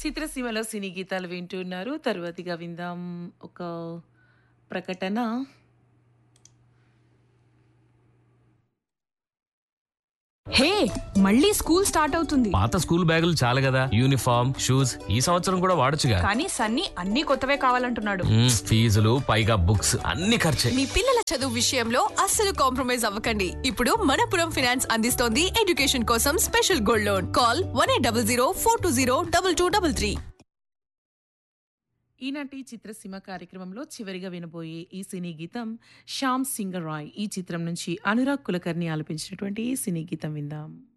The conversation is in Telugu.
చిత్రసీమలో సినీ గీతాలు వింటున్నారు. తరువాతిగా విందాం ఒక ప్రకటన. హే! మళ్ళీ స్కూల్ స్టార్ట్ అవుతుంది. పాత స్కూల్ బ్యాగులు చాలు కదా యూనిఫామ్ షూస్ ఈ సంవత్సరం కూడా వాడొచ్చుగా కానీ సన్నీ అన్ని కొత్తవే కావాలంటున్నాడు. మ్మ్, ఫీజులు పైగా బుక్స్ అన్ని ఖర్చే మీ పిల్లల చదువు విషయంలో అస్సలు కాంప్రమైజ్ అవ్వకండి ఇప్పుడు మనపురం ఫినాన్స్ అందిస్తోంది ఎడ్యుకేషన్ కోసం special gold loan call one eight double zero four two zero double two double three ఈనాటి చిత్రసీమ కార్యక్రమంలో చివరిగా వినబోయే ఈ సినీ గీతం శ్యామ్ సింగర్ రాయ్ ఈ చిత్రం నుంచి అనురాగ్ కులకర్ణి ఆలపించినటువంటి ఈ సినీ గీతం విందాం